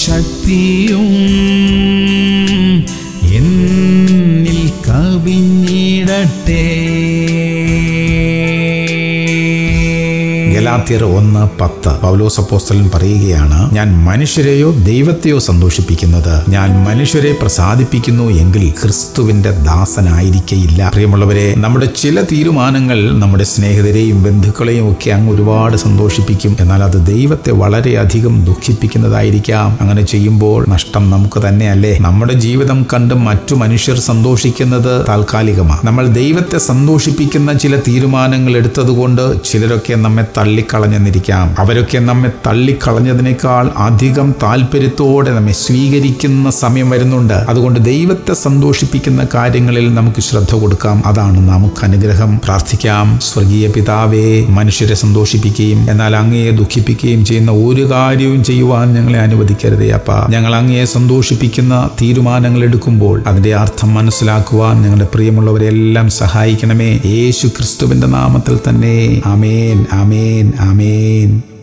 ശക്തിയും എന്നിൽ കവിഞ്ഞിടട്ടെ ഗലാത്യർ ഒന്ന് പത്ത് പൗലോസ് അപ്പോസ്തലൻ പറയുകയാണ് ഞാൻ മനുഷ്യരെയോ ദൈവത്തെയോ സന്തോഷിപ്പിക്കുന്നത് ഞാൻ മനുഷ്യരെ പ്രസാദിപ്പിക്കുന്നു എങ്കിൽ ക്രിസ്തുവിന്റെ ദാസനായിരിക്കയില്ല പ്രിയമുള്ളവരെ നമ്മുടെ ചില തീരുമാനങ്ങൾ നമ്മുടെ സ്നേഹിതരെയും ബന്ധുക്കളെയും ഒക്കെ അങ്ങ് ഒരുപാട് സന്തോഷിപ്പിക്കും എന്നാൽ അത് ദൈവത്തെ വളരെയധികം ദുഃഖിപ്പിക്കുന്നതായിരിക്കാം അങ്ങനെ ചെയ്യുമ്പോൾ നഷ്ടം നമുക്ക് തന്നെയല്ലേ നമ്മുടെ ജീവിതം കണ്ട് മറ്റു മനുഷ്യർ സന്തോഷിക്കുന്നത് താൽക്കാലികമാണ് നമ്മൾ ദൈവത്തെ സന്തോഷിപ്പിക്കുന്ന ചില തീരുമാനങ്ങൾ എടുത്തതുകൊണ്ട് ചിലരൊക്കെ നമ്മെ തള്ളിക്കളഞ്ഞെന്നിരിക്കാം അവരൊക്കെ നമ്മെ തള്ളിക്കളഞ്ഞതിനേക്കാൾ അധികം താല്പര്യത്തോടെ നമ്മെ സ്വീകരിക്കുന്ന സമയം വരുന്നുണ്ട് അതുകൊണ്ട് ദൈവത്തെ സന്തോഷിപ്പിക്കുന്ന കാര്യങ്ങളിൽ നമുക്ക് ശ്രദ്ധ കൊടുക്കാം അതാണ് നമുക്ക് അനുഗ്രഹം പ്രാർത്ഥിക്കാം സ്വർഗീയ പിതാവേ മനുഷ്യരെ സന്തോഷിപ്പിക്കുകയും എന്നാൽ അങ്ങയെ ദുഃഖിപ്പിക്കുകയും ചെയ്യുന്ന ഒരു കാര്യവും ചെയ്യുവാൻ ഞങ്ങളെ അനുവദിക്കരുതേ അപ്പ ഞങ്ങൾ അങ്ങയെ സന്തോഷിപ്പിക്കുന്ന തീരുമാനങ്ങൾ എടുക്കുമ്പോൾ അതിന്റെ അർത്ഥം മനസ്സിലാക്കുവാൻ ഞങ്ങളുടെ പ്രിയമുള്ളവരെല്ലാം സഹായിക്കണമേ യേശു ക്രിസ്തുവിന്റെ നാമത്തിൽ തന്നെ അമേൻ അമേൻ അമേൻ